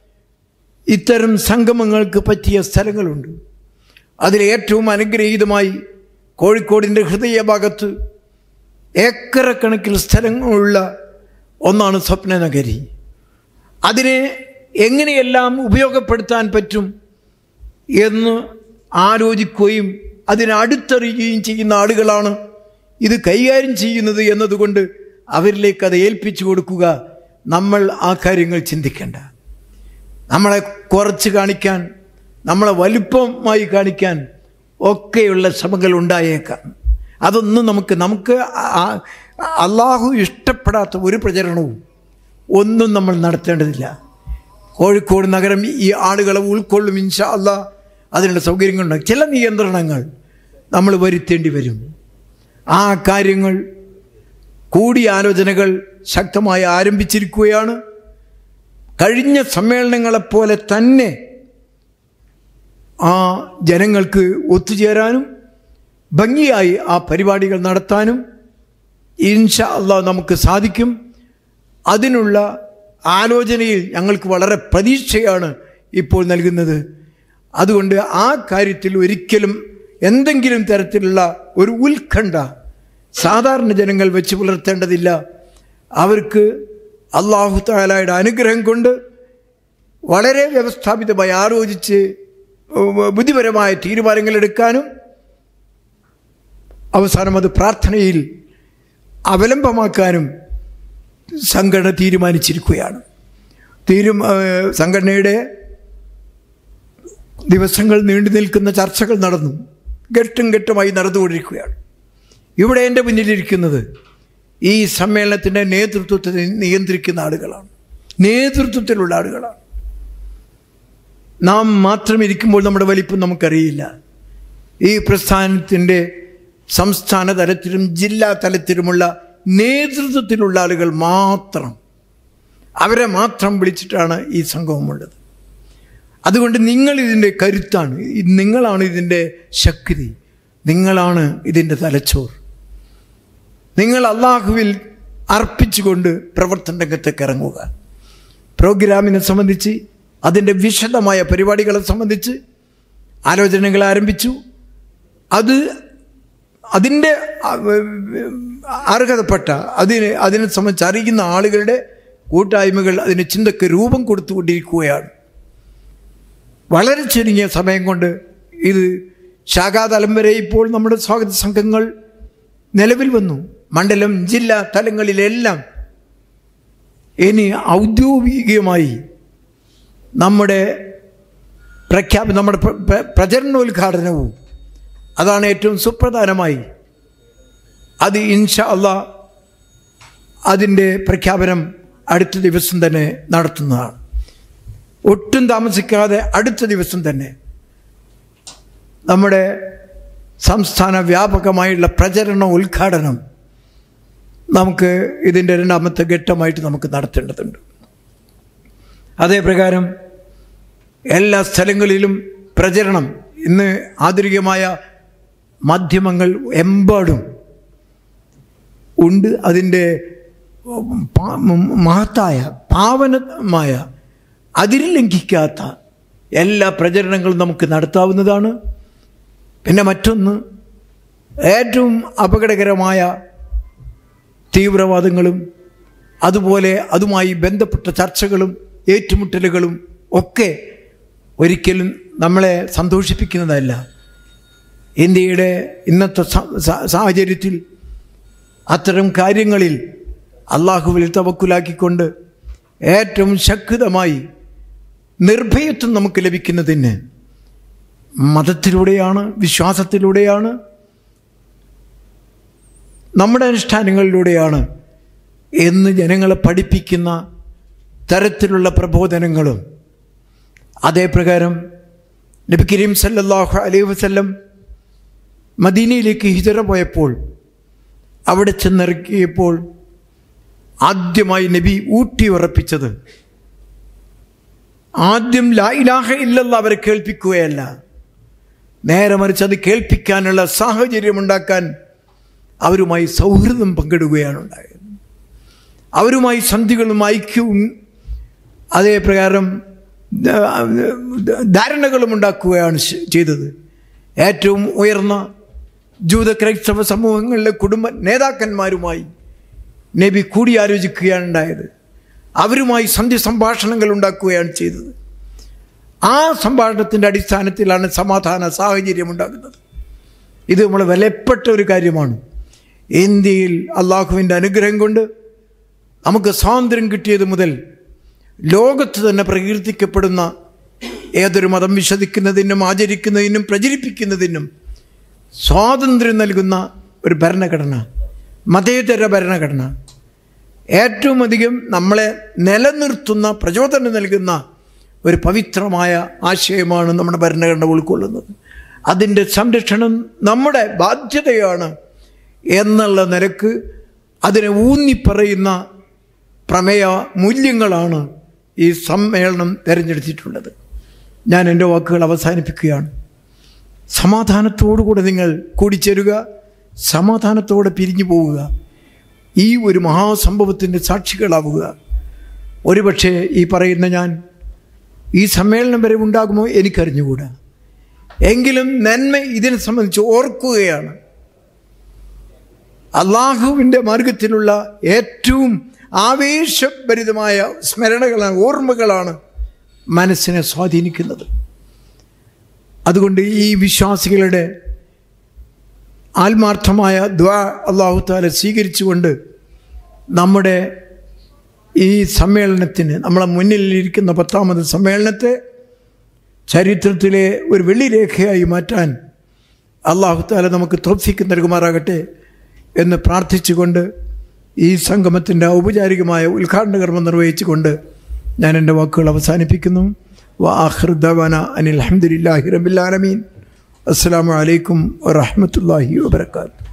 ഇത്തരം സംഗമങ്ങൾക്ക് പറ്റിയ സ്ഥലങ്ങളുണ്ട് അതിൽ ഏറ്റവും അനുഗ്രഹീതമായി കോഴിക്കോടിൻ്റെ ഹൃദയഭാഗത്ത് ഏക്കറക്കണക്കിൽ സ്ഥലങ്ങളുള്ള ഒന്നാണ് സ്വപ്നനഗരി അതിനെ എങ്ങനെയെല്ലാം ഉപയോഗപ്പെടുത്താൻ പറ്റും എന്ന് ആലോചിക്കുകയും അതിനെ അടുത്തറിയുകയും ചെയ്യുന്ന ആളുകളാണ് ഇത് കൈകാര്യം ചെയ്യുന്നത് എന്നതുകൊണ്ട് അവരിലേക്ക് അത് ഏൽപ്പിച്ചു കൊടുക്കുക നമ്മൾ ആ കാര്യങ്ങൾ ചിന്തിക്കേണ്ട നമ്മളെ കുറച്ച് കാണിക്കാൻ നമ്മളെ വലുപ്പമായി കാണിക്കാൻ ഒക്കെയുള്ള ശ്രമങ്ങൾ ഉണ്ടായേക്കാം അതൊന്നും നമുക്ക് നമുക്ക് ആ- അള്ളാഹു ഇഷ്ടപ്പെടാത്ത ഒരു പ്രചരണവും ഒന്നും നമ്മൾ നടത്തേണ്ടതില്ല കോഴിക്കോട് നഗരം ഈ ആളുകളെ ഉൾക്കൊള്ളും ഇൻഷാ അല്ലാ അതിനുള്ള സൗകര്യങ്ങളുണ്ട് ചില നിയന്ത്രണങ്ങൾ നമ്മൾ വരുത്തേണ്ടി വരും ആ കാര്യങ്ങൾ കൂടിയാലോചനകൾ ശക്തമായി ആരംഭിച്ചിരിക്കുകയാണ് കഴിഞ്ഞ സമ്മേളനങ്ങളെപ്പോലെ തന്നെ ആ ജനങ്ങൾക്ക് ഒത്തുചേരാനും ഭംഗിയായി ആ പരിപാടികൾ നടത്താനും ഇൻഷാ അള്ളാഹ് നമുക്ക് സാധിക്കും അതിനുള്ള ആലോചനയിൽ ഞങ്ങൾക്ക് വളരെ പ്രതീക്ഷയാണ് ഇപ്പോൾ നൽകുന്നത് അതുകൊണ്ട് ആ കാര്യത്തിൽ ഒരിക്കലും എന്തെങ്കിലും തരത്തിലുള്ള ഒരു ഉത്കണ്ഠ സാധാരണ ജനങ്ങൾ വെച്ച് പുലർത്തേണ്ടതില്ല അവർക്ക് അള്ളാഹു താലായുടെ അനുഗ്രഹം കൊണ്ട് വളരെ വ്യവസ്ഥാപിതമായി ആലോചിച്ച് ബുദ്ധിപരമായ തീരുമാനങ്ങൾ എടുക്കാനും അവസാനം അത് പ്രാർത്ഥനയിൽ അവലംബമാക്കാനും സംഘടന തീരുമാനിച്ചിരിക്കുകയാണ് തീരും ഏഹ് സംഘടനയുടെ ദിവസങ്ങൾ നീണ്ടു നിൽക്കുന്ന ചർച്ചകൾ നടന്നു ഘട്ടം ഘട്ടമായി നടന്നുകൊണ്ടിരിക്കുകയാണ് ഇവിടെ എൻ്റെ മുന്നിലിരിക്കുന്നത് ഈ സമ്മേളനത്തിൻ്റെ നേതൃത്വത്തെ നിയന്ത്രിക്കുന്ന ആളുകളാണ് നേതൃത്വത്തിലുള്ള ആളുകളാണ് നാം മാത്രം ഇരിക്കുമ്പോൾ നമ്മുടെ വലിപ്പം നമുക്കറിയില്ല ഈ പ്രസ്ഥാനത്തിൻ്റെ സംസ്ഥാന തലത്തിലും ജില്ലാ തലത്തിലുമുള്ള നേതൃത്വത്തിലുള്ള ആളുകൾ മാത്രം അവരെ മാത്രം വിളിച്ചിട്ടാണ് ഈ സംഘവുമുള്ളത് അതുകൊണ്ട് നിങ്ങൾ ഇതിൻ്റെ കരുത്താണ് ഇത് നിങ്ങളാണ് ഇതിൻ്റെ ശക്തി നിങ്ങളാണ് ഇതിൻ്റെ തലച്ചോർ നിങ്ങൾ അള്ളാഹുവിൽ അർപ്പിച്ചുകൊണ്ട് പ്രവർത്തന രംഗത്തേക്ക് ഇറങ്ങുക പ്രോഗ്രാമിനെ സംബന്ധിച്ച് അതിൻ്റെ വിശദമായ പരിപാടികളെ സംബന്ധിച്ച് ആലോചനകൾ ആരംഭിച്ചു അത് അതിൻ്റെ അർഹതപ്പെട്ട അതിന് അതിനെ സംബന്ധിച്ച് അറിയുന്ന ആളുകളുടെ കൂട്ടായ്മകൾ അതിന് ചിന്തക്ക് രൂപം കൊടുത്തുകൊണ്ടിരിക്കുകയാണ് വളരെ ചുരുങ്ങിയ സമയം കൊണ്ട് ഇത് ശാഖാതലം വരെ ഇപ്പോൾ നമ്മുടെ സ്വാഗത സംഘങ്ങൾ നിലവിൽ വന്നു മണ്ഡലം ജില്ലാ തലങ്ങളിലെല്ലാം ഇനി ഔദ്യോഗികമായി നമ്മുടെ പ്രഖ്യാപ നമ്മുടെ പ്ര- പ്ര- പ്രചരണോദ്ഘാടനവും അതാണ് ഏറ്റവും സുപ്രധാനമായി അത് ഇൻഷാ അള്ളാ അതിൻ്റെ പ്രഖ്യാപനം അടുത്ത ദിവസം തന്നെ നടത്തുന്നതാണ് ഒട്ടും താമസിക്കാതെ അടുത്ത ദിവസം തന്നെ നമ്മുടെ സംസ്ഥാന വ്യാപകമായുള്ള പ്രചരണ ഉദ്ഘാടനം നമുക്ക് ഇതിൻ്റെ രണ്ടാമത്തെ ഘട്ടമായിട്ട് നമുക്ക് നടത്തേണ്ടതുണ്ട് അതേ പ്രകാരം എല്ലാ സ്ഥലങ്ങളിലും പ്രചരണം ഇന്ന് ആധുനികമായ മാധ്യമങ്ങൾ എമ്പാടും ഉണ്ട് അതിൻ്റെ പാ- മഹത്തായ പാവനമായ അതിര് ലംഘിക്കാത്ത എല്ലാ പ്രചരണങ്ങളും നമുക്ക് നടത്താവുന്നതാണ് പിന്നെ മറ്റൊന്ന് ഏറ്റവും അപകടകരമായ തീവ്രവാദങ്ങളും അതുപോലെ അതുമായി ബന്ധപ്പെട്ട ചർച്ചകളും ഏറ്റുമുട്ടലുകളും ഒക്കെ ഒരിക്കലും നമ്മളെ സന്തോഷിപ്പിക്കുന്നതല്ല ഇന്ത്യയുടെ ഇന്നത്തെ സ- സ- സാഹചര്യത്തിൽ അത്തരം കാര്യങ്ങളിൽ അള്ളാഹുവിൽ തവക്കുലാക്കിക്കൊണ്ട് ഏറ്റവും ശക്തമായി നിർഭയത്വം നമുക്ക് ലഭിക്കുന്നതിന് മതത്തിലൂടെയാണ് വിശ്വാസത്തിലൂടെയാണ് നമ്മുടെ അനുഷ്ഠാനങ്ങളിലൂടെയാണ് എന്ന് ജനങ്ങളെ പഠിപ്പിക്കുന്ന തരത്തിലുള്ള പ്രബോധനങ്ങളും അതേപ്രകാരം നബി കരീം സല്ലല്ലാഹു അലൈഹി വസല്ലം മദീനയിലേക്ക് ഹിജറ പോയപ്പോൾ അവിടെ ചെന്നിറക്കിയപ്പോൾ ആദ്യമായി നബി ഊട്ടി ഉറപ്പിച്ചത് ആദ്യം ലാ ഇലാഹ ഇല്ലല്ല അവരെ കേൾപ്പിക്കുകയല്ല നേരെ മറിച്ച് അത് കേൾപ്പിക്കാനുള്ള സാഹചര്യമുണ്ടാക്കാൻ അവരുമായി സൗഹൃദം പങ്കിടുകയാണ് ഉണ്ടായത് അവരുമായി സന്ധികളും ഐക്യവും അതേ പ്രകാരം ധാരണകളും ഉണ്ടാക്കുകയാണ് ശ- ചെയ്തത് ഏറ്റവും ഉയർന്ന ജൂത ക്രൈസ്തവ സമൂഹങ്ങളിലെ കുടുംബ നേതാക്കന്മാരുമായി നബി കൂടിയാലോചിക്കുകയാണ് ഉണ്ടായത് അവരുമായി സന്ധി സംഭാഷണങ്ങൾ ഉണ്ടാക്കുകയാണ് ചെയ്തത് ആ സംഭാഷണത്തിൻ്റെ അടിസ്ഥാനത്തിലാണ് സമാധാന സാഹചര്യം ഉണ്ടാകുന്നത് ഇത് നമ്മൾ വിലപ്പെട്ട ഒരു കാര്യമാണ് ഇന്ത്യയിൽ അള്ളാഹുവിൻ്റെ അനുഗ്രഹം കൊണ്ട് നമുക്ക് സ്വാതന്ത്ര്യം കിട്ടിയത് മുതൽ ലോകത്ത് തന്നെ പ്രകീർത്തിക്കപ്പെടുന്ന ഏതൊരു മതം വിശ്വസിക്കുന്നതിനും ആചരിക്കുന്നതിനും പ്രചരിപ്പിക്കുന്നതിനും സ്വാതന്ത്ര്യം നൽകുന്ന ഒരു ഭരണഘടന മതേതര ഭരണഘടന ഏറ്റവും അധികം നമ്മളെ നിലനിർത്തുന്ന പ്രചോദനം നൽകുന്ന ഒരു പവിത്രമായ ആശയമാണ് നമ്മുടെ ഭരണഘടന ഉൾക്കൊള്ളുന്നത് അതിൻ്റെ സംരക്ഷണം നമ്മുടെ ബാധ്യതയാണ് എന്നുള്ള നിലക്ക് അതിനെ ഊന്നിപ്പറയുന്ന പ്രമേയ മൂല്യങ്ങളാണ് ഈ സമ്മേളനം തിരഞ്ഞെടുത്തിട്ടുള്ളത് ഞാൻ എൻ്റെ വാക്കുകൾ അവസാനിപ്പിക്കുകയാണ് സമാധാനത്തോടുകൂടെ നിങ്ങൾ കൂടിച്ചേരുക സമാധാനത്തോടെ പിരിഞ്ഞു പോവുക ഈ ഒരു മഹാസംഭവത്തിൻ്റെ സാക്ഷികളാവുക ഒരുപക്ഷെ ഈ പറയുന്ന ഞാൻ ഈ സമ്മേളനം വരെ ഉണ്ടാകുമോ എനിക്കറിഞ്ഞുകൂടാ എങ്കിലും നന്മ ഇതിനെ സംബന്ധിച്ച് ഓർക്കുകയാണ് അള്ളാഹുവിൻ്റെ മാർഗത്തിലുള്ള ഏറ്റവും ആവേശഭരിതമായ സ്മരണകളാണ് ഓർമ്മകളാണ് മനസ്സിനെ സ്വാധീനിക്കുന്നത് അതുകൊണ്ട് ഈ വിശ്വാസികളുടെ ആത്മാർത്ഥമായ ദ്വാ അള്ളാഹു താല സ്വീകരിച്ചുകൊണ്ട് നമ്മുടെ ഈ സമ്മേളനത്തിന് നമ്മളെ മുന്നിലിരിക്കുന്ന പത്താമത് സമ്മേളനത്തെ ചരിത്രത്തിലെ ഒരു വെള്ളിരേഖയായി മാറ്റാൻ അള്ളാഹു താല നമുക്ക് തോഫിക്ക് നൽകുമാറാകട്ടെ എന്ന് പ്രാർത്ഥിച്ചുകൊണ്ട് ഈ സംഗമത്തിൻ്റെ ഔപചാരികമായ ഉദ്ഘാടന കർമ്മം നിർവഹിച്ചുകൊണ്ട് ഞാൻ എൻ്റെ വാക്കുകൾ അവസാനിപ്പിക്കുന്നു വാഹൃദവന അനിൽ അഹമ്മദില്ലാഹി റബില്ലാലമീൻ അസ്സാം വലൈക്കും വാഹമത്തല്ലാഹി വാബർക്കാത്തു